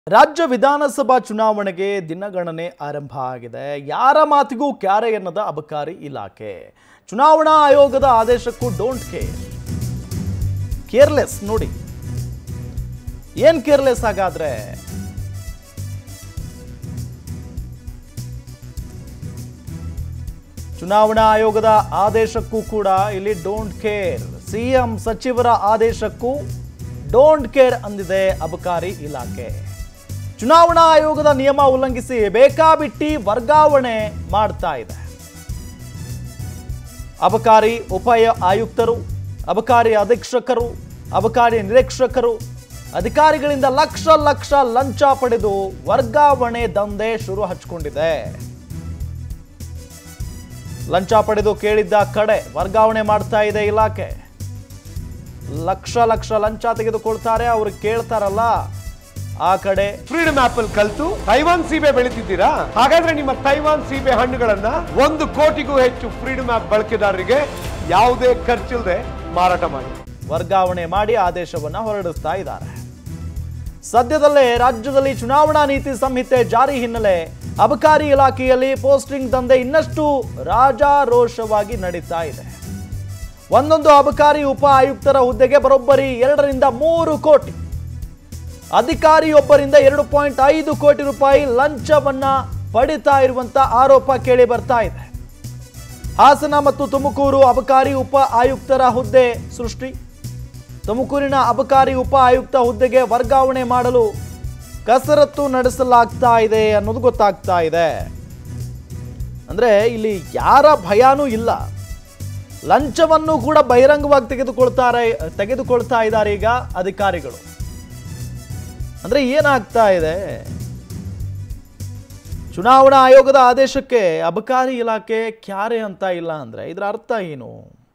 ರಾಜ್ಯ ವಿಧಾನಸಭಾ ಚುನಾವಣೆಗೆ ದಿನಗಣನೆ ಆರಂಭ ಆಗಿದೆ ಯಾರ ಮಾತಿಗೂ ಕ್ಯಾರೆ ಎನ್ನದ ಅಬಕಾರಿ ಇಲಾಖೆ ಚುನಾವಣಾ ಆಯೋಗದ ಆದೇಶಕ್ಕೂ ಡೋಂಟ್ ಕೇರ್ ಕೇರ್ಲೆಸ್ ನೋಡಿ ಏನ್ ಕೇರ್ಲೆಸ್ ಹಾಗಾದ್ರೆ ಚುನಾವಣಾ ಆಯೋಗದ ಆದೇಶಕ್ಕೂ ಕೂಡ ಇಲ್ಲಿ ಡೋಂಟ್ ಕೇರ್ ಸಿಎಂ ಸಚಿವರ ಆದೇಶಕ್ಕೂ ಡೋಂಟ್ ಕೇರ್ ಅಂದಿದೆ ಅಬಕಾರಿ ಇಲಾಖೆ ಚುನಾವಣಾ ಆಯೋಗದ ನಿಯಮ ಉಲ್ಲಂಘಿಸಿ ಬೇಕಾಬಿಟ್ಟಿ ವರ್ಗಾವಣೆ ಮಾಡ್ತಾ ಇದೆ ಅಬಕಾರಿ ಉಪ ಆಯುಕ್ತರು ಅಬಕಾರಿ ಅಧೀಕ್ಷಕರು ಅಬಕಾರಿ ನಿರೀಕ್ಷಕರು ಅಧಿಕಾರಿಗಳಿಂದ ಲಕ್ಷ ಲಕ್ಷ ಲಂಚ ಪಡೆದು ವರ್ಗಾವಣೆ ದಂಧೆ ಶುರು ಹಚ್ಕೊಂಡಿದೆ ಲಂಚ ಪಡೆದು ಕೇಳಿದ್ದ ಕಡೆ ವರ್ಗಾವಣೆ ಮಾಡ್ತಾ ಇದೆ ಇಲಾಖೆ ಲಕ್ಷ ಲಕ್ಷ ಲಂಚ ತೆಗೆದುಕೊಳ್ತಾರೆ ಅವ್ರು ಕೇಳ್ತಾರಲ್ಲ ಆ ಕಡೆ ಫ್ರೀಡಮ್ ಆಪಲ್ ಕಲ್ತು ತೈವಾನ್ ಸೀಬೆ ಬೆಳಿತಿದ್ದೀರಾ ಹಾಗಾದ್ರೆ ನಿಮ್ಮ ತೈವಾನ್ ಸೀಬೆ ಹಣ್ಣುಗಳನ್ನ ಒಂದು ಕೋಟಿಗೂ ಹೆಚ್ಚು ಫ್ರೀಡಮ್ ಆಪ್ ಬಳಕೆದಾರರಿಗೆ ಯಾವುದೇ ಖರ್ಚಿಲ್ಲದೆ ಮಾರಾಟ ಮಾಡಿ ವರ್ಗಾವಣೆ ಮಾಡಿ ಆದೇಶವನ್ನ ಹೊರಡಿಸ್ತಾ ಇದ್ದಾರೆ ಸದ್ಯದಲ್ಲೇ ರಾಜ್ಯದಲ್ಲಿ ಚುನಾವಣಾ ನೀತಿ ಸಂಹಿತೆ ಜಾರಿ ಹಿನ್ನೆಲೆ ಅಬಕಾರಿ ಇಲಾಖೆಯಲ್ಲಿ ಪೋಸ್ಟಿಂಗ್ ದಂಧೆ ಇನ್ನಷ್ಟು ರಾಜಾರೋಷವಾಗಿ ನಡೀತಾ ಇದೆ ಒಂದೊಂದು ಅಬಕಾರಿ ಉಪ ಆಯುಕ್ತರ ಹುದ್ದೆಗೆ ಬರೋಬ್ಬರಿ ಎರಡರಿಂದ ಮೂರು ಕೋಟಿ ಅಧಿಕಾರಿಯೊಬ್ಬರಿಂದ ಎರಡು ಪಾಯಿಂಟ್ ಐದು ಕೋಟಿ ರೂಪಾಯಿ ಲಂಚವನ್ನ ಪಡಿತಾ ಇರುವಂತ ಆರೋಪ ಕೇಳಿ ಬರ್ತಾ ಇದೆ ಹಾಸನ ಮತ್ತು ತುಮಕೂರು ಅಬಕಾರಿ ಉಪ ಆಯುಕ್ತರ ಹುದ್ದೆ ಸೃಷ್ಟಿ ತುಮಕೂರಿನ ಅಬಕಾರಿ ಉಪ ಆಯುಕ್ತ ಹುದ್ದೆಗೆ ವರ್ಗಾವಣೆ ಮಾಡಲು ಕಸರತ್ತು ನಡೆಸಲಾಗ್ತಾ ಇದೆ ಅನ್ನೋದು ಗೊತ್ತಾಗ್ತಾ ಇದೆ ಅಂದ್ರೆ ಇಲ್ಲಿ ಯಾರ ಭಯಾನೂ ಇಲ್ಲ ಲಂಚವನ್ನು ಕೂಡ ಬಹಿರಂಗವಾಗಿ ತೆಗೆದುಕೊಳ್ತಾರೆ ತೆಗೆದುಕೊಳ್ತಾ ಇದ್ದಾರೆ ಈಗ ಅಧಿಕಾರಿಗಳು ಅಂದ್ರೆ ಏನಾಗ್ತಾ ಇದೆ ಚುನಾವಣಾ ಆಯೋಗದ ಆದೇಶಕ್ಕೆ ಅಬಕಾರಿ ಇಲಾಖೆ ಕ್ಯಾರೆ ಅಂತ ಇಲ್ಲ ಅಂದ್ರೆ ಇದರ ಅರ್ಥ ಏನು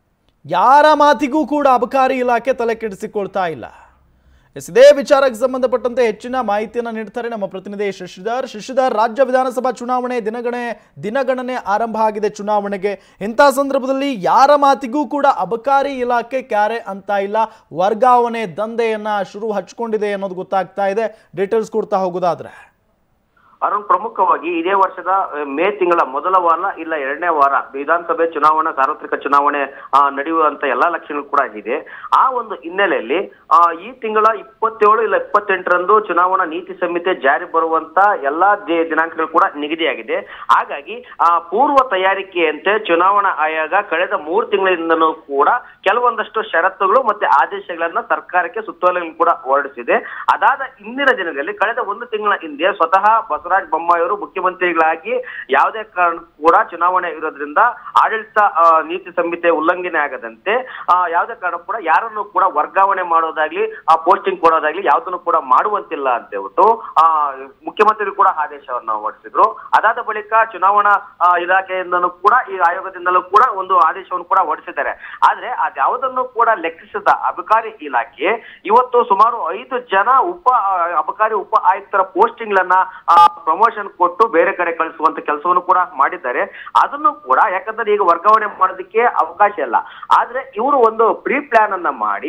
ಯಾರ ಮಾತಿಗೂ ಕೂಡ ಅಬಕಾರಿ ಇಲಾಖೆ ತಲೆ ಕೆಡಿಸಿಕೊಳ್ತಾ ಇಲ್ಲ ಎಸ್ ಇದೇ ವಿಚಾರಕ್ಕೆ ಸಂಬಂಧಪಟ್ಟಂತೆ ಹೆಚ್ಚಿನ ಮಾಹಿತಿಯನ್ನು ನೀಡ್ತಾರೆ ನಮ್ಮ ಪ್ರತಿನಿಧಿ ಶಶಿಧರ್ ಶಶಿಧರ್ ರಾಜ್ಯ ವಿಧಾನಸಭಾ ಚುನಾವಣೆ ದಿನಗಣನೆ ದಿನಗಣನೆ ಆರಂಭ ಆಗಿದೆ ಚುನಾವಣೆಗೆ ಇಂಥ ಸಂದರ್ಭದಲ್ಲಿ ಯಾರ ಮಾತಿಗೂ ಕೂಡ ಅಬಕಾರಿ ಇಲಾಖೆ ಕ್ಯಾರೆ ಅಂತ ಇಲ್ಲ ವರ್ಗಾವಣೆ ದಂಧೆಯನ್ನ ಶುರು ಹಚ್ಕೊಂಡಿದೆ ಅನ್ನೋದು ಗೊತ್ತಾಗ್ತಾ ಇದೆ ಡೀಟೇಲ್ಸ್ ಕೊಡ್ತಾ ಹೋಗೋದಾದ್ರೆ ಅರುಣ್ ಪ್ರಮುಖವಾಗಿ ಇದೇ ವರ್ಷದ ಆ, ಮೇ ತಿಂಗಳ ಮೊದಲ ವಾರ ಇಲ್ಲ ಎರಡನೇ ವಾರ ವಿಧಾನಸಭೆ ಚುನಾವಣಾ ಸಾರ್ವತ್ರಿಕ ಚುನಾವಣೆ ಆ, ನಡೆಯುವಂತ ಎಲ್ಲಾ ಲಕ್ಷಣಗಳು ಕೂಡ ಇದೆ ಆ ಒಂದು ಹಿನ್ನೆಲೆಯಲ್ಲಿ ಆ, ಈ ತಿಂಗಳ ಇಪ್ಪತ್ತೇಳು ಇಲ್ಲ ಇಪ್ಪತ್ತೆಂಟರಂದು ಚುನಾವಣಾ ನೀತಿ ಸಂಹಿತೆ ಜಾರಿ ಬರುವಂತ ಎಲ್ಲಾ ದಿ- ದಿನಾಂಕಗಳು ಕೂಡ ನಿಗದಿಯಾಗಿದೆ ಹಾಗಾಗಿ ಆ ಪೂರ್ವ ತಯಾರಿಕೆಯಂತೆ ಚುನಾವಣಾ ಆಯೋಗ ಕಳೆದ ಮೂರು ತಿಂಗಳಿಂದನೂ ಕೂಡ ಕೆಲವೊಂದಷ್ಟು ಷರತ್ತುಗಳು ಮತ್ತೆ ಆದೇಶಗಳನ್ನ ಸರ್ಕಾರಕ್ಕೆ ಸುತ್ತೋಲೆಗಳು ಕೂಡ ಹೊರಡಿಸಿದೆ ಅದಾದ ಇಂದಿನ ದಿನಗಳಲ್ಲಿ ಕಳೆದ ಒಂದು ತಿಂಗಳ ಹಿಂದೆ ಸ್ವತಃ ಬಸವರಾಜ ಬೊಮ್ಮಾಯಿ ಅವರು ಮುಖ್ಯಮಂತ್ರಿಗಳಾಗಿ ಯಾವುದೇ ಕಾರಣ ಕೂಡ ಚುನಾವಣೆ ಇರೋದ್ರಿಂದ ಆಡಳಿತ ಆ, ನೀತಿ ಸಂಹಿತೆ ಉಲ್ಲಂಘನೆ ಆಗದಂತೆ ಆ, ಯಾವುದೇ ಕಾರಣ ಕೂಡ ಯಾರನ್ನು ಕೂಡ ವರ್ಗಾವಣೆ ಮಾಡೋದಾಗ್ಲಿ ಆ ಪೋಸ್ಟಿಂಗ್ ಕೊಡೋದಾಗ್ಲಿ ಯಾವುದನ್ನು ಕೂಡ ಮಾಡುವಂತಿಲ್ಲ ಅಂತ ಹೇಳ್ಬಿಟ್ಟು ಆ ಮುಖ್ಯಮಂತ್ರಿಗಳು ಕೂಡ ಆದೇಶವನ್ನ ಹೊರಡಿಸಿದ್ರು ಅದಾದ ಬಳಿಕ ಚುನಾವಣಾ ಆ, ಇಲಾಖೆಯಿಂದನೂ ಕೂಡ ಈ ಆಯೋಗದಿಂದಲೂ ಕೂಡ ಒಂದು ಆದೇಶವನ್ನು ಕೂಡ ಹೊರಡಿಸಿದ್ದಾರೆ ಆದ್ರೆ ಅದ್ಯಾವುದನ್ನು ಕೂಡ ಲೆಕ್ಕಿಸದ ಅಬಕಾರಿ ಇಲಾಖೆ ಇವತ್ತು ಸುಮಾರು ಐದು ಜನ ಉಪ ಆ, ಅಬಕಾರಿ ಉಪ ಆಯುಕ್ತರ ಪೋಸ್ಟಿಂಗ್ ಗಳನ್ನ ಪ್ರಮೋಷನ್ ಕೊಟ್ಟು ಬೇರೆ ಕಡೆ ಕಳಿಸುವಂತ ಕೆಲಸವನ್ನು ಕೂಡ ಮಾಡಿದ್ದಾರೆ ಅದನ್ನು ಕೂಡ ಯಾಕಂದ್ರೆ ಈಗ ವರ್ಗಾವಣೆ ಮಾಡೋದಕ್ಕೆ ಅವಕಾಶ ಇಲ್ಲ ಆದ್ರೆ ಇವರು ಒಂದು ಪ್ರೀ ಪ್ಲಾನ್ ಅನ್ನ ಮಾಡಿ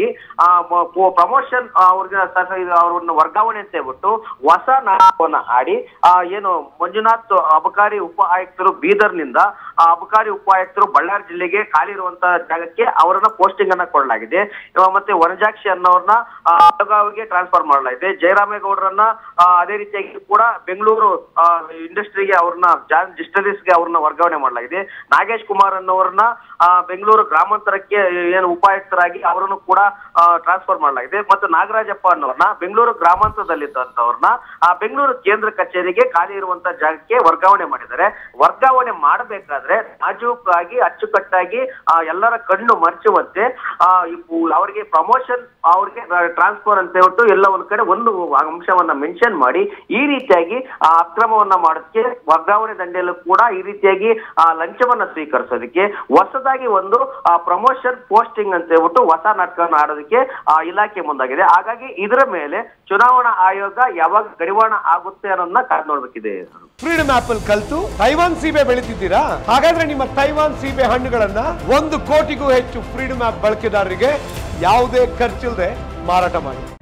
ಪ್ರಮೋಷನ್ ಅವ್ರಿಗೆ ಸ- ಇದು ಅವ್ರನ್ನ ವರ್ಗಾವಣೆ ಅಂತ ಹೇಳ್ಬಿಟ್ಟು ಹೊಸ ನಾಟಕವನ್ನ ಆಡಿ ಆ, ಏನು ಮಂಜುನಾಥ್ ಅಬಕಾರಿ ಉಪ ಆಯುಕ್ತರು ಬೀದರ್ನಿಂದ ಆ ಅಬಕಾರಿ ಉಪ ಆಯುಕ್ತರು ಬಳ್ಳಾರಿ ಜಿಲ್ಲೆಗೆ ಖಾಲಿ ಇರುವಂತ ಜಾಗಕ್ಕೆ ಅವರನ್ನ ಪೋಸ್ಟಿಂಗ್ ಅನ್ನ ಕೊಡಲಾಗಿದೆ ಇವಾಗ ಮತ್ತೆ ವನಜಾಕ್ಷಿ ಅನ್ನೋರ್ನ ಆ, ಬೆಳಗಾವಿಗೆ ಟ್ರಾನ್ಸ್ಫರ್ ಮಾಡಲಾಗಿದೆ ಜಯರಾಮೇಗೌಡರನ್ನ ಆ, ಅದೇ ರೀತಿಯಾಗಿ ಕೂಡ ಬೆಂಗಳೂರು ಇಂಡಸ್ಟ್ರಿಗೆ ಅವ್ರನ್ನ ಡಿಸ್ಟರೀಸ್ಗೆ ಅವ್ರನ್ನ ವರ್ಗಾವಣೆ ಮಾಡಲಾಗಿದೆ ನಾಗೇಶ್ ಕುಮಾರ್ ಅನ್ನೋರನ್ನ ಆ, ಬೆಂಗಳೂರು ಗ್ರಾಮಾಂತರಕ್ಕೆ ಏನು ಉಪಾಯುಕ್ತರಾಗಿ ಅವರನ್ನು ಕೂಡ ಟ್ರಾನ್ಸ್ಫರ್ ಮಾಡಲಾಗಿದೆ ಮತ್ತು ನಾಗರಾಜಪ್ಪ ಅನ್ನೋರ್ನ ಬೆಂಗಳೂರು ಗ್ರಾಮಾಂತರದಲ್ಲಿದ್ದಂತವ್ರನ್ನ ಆ ಬೆಂಗಳೂರು ಕೇಂದ್ರ ಕಚೇರಿಗೆ ಖಾಲಿ ಇರುವಂತ ಜಾಗಕ್ಕೆ ವರ್ಗಾವಣೆ ಮಾಡಿದ್ದಾರೆ ವರ್ಗಾವಣೆ ಮಾಡಬೇಕಾದ್ರೆ ನಾಜೂಕಾಗಿ ಅಚ್ಚುಕಟ್ಟಾಗಿ ಆ, ಎಲ್ಲರ ಕಣ್ಣು ಮರ್ಚುವಂತೆ ಆ, ಇವು ಅವರಿಗೆ ಪ್ರಮೋಷನ್ ಅವ್ರಿಗೆ ಟ್ರಾನ್ಸ್ಫರ್ ಅಂತ ಹೇಳ್ಬಿಟ್ಟು ಎಲ್ಲ ಒಂದ್ ಕಡೆ ಒಂದು ಅಂಶವನ್ನ ಮೆನ್ಷನ್ ಮಾಡಿ ಈ ರೀತಿಯಾಗಿ ಆ ಅಕ್ರಮವನ್ನ ಮಾಡೋದಕ್ಕೆ ವರ್ಗಾವಣೆ ದಂಡೆಯಲ್ಲೂ ಕೂಡ ಈ ರೀತಿಯಾಗಿ ಆ ಲಂಚವನ್ನ ಸ್ವೀಕರಿಸೋದಕ್ಕೆ ಹೊಸದಾಗಿ ಒಂದು ಪ್ರಮೋಷನ್ ಪೋಸ್ಟಿಂಗ್ ಅಂತ ಹೇಳ್ಬಿಟ್ಟು ಹೊಸ ನಾಟಕವನ್ನು ಆಡೋದಕ್ಕೆ ಆ ಇಲಾಖೆ ಮುಂದಾಗಿದೆ ಹಾಗಾಗಿ ಇದರ ಮೇಲೆ ಚುನಾವಣಾ ಆಯೋಗ ಯಾವಾಗ ಗಡಿವಾಣ ಆಗುತ್ತೆ ಅನ್ನೋದನ್ನ ಕಾದ್ ನೋಡ್ಬೇಕಿದೆ ಫ್ರೀಡಮ್ ಆಪಲ್ ಕಲ್ತು ತೈವಾನ್ ಸೀಬೆ ಬೆಳಿತಿದ್ದೀರಾ ಹಾಗಾದ್ರೆ ನಿಮ್ಮ ತೈವಾನ್ ಸೀಬೆ ಹಣ್ಣುಗಳನ್ನ ಒಂದು ಕೋಟಿಗೂ ಹೆಚ್ಚು ಫ್ರೀಡಮ್ ಆಪ್ ಬಳಕೆದಾರರಿಗೆ ಯಾವುದೇ ಖರ್ಚಿಲ್ಲದೆ ಮಾರಾಟ ಮಾಡಿ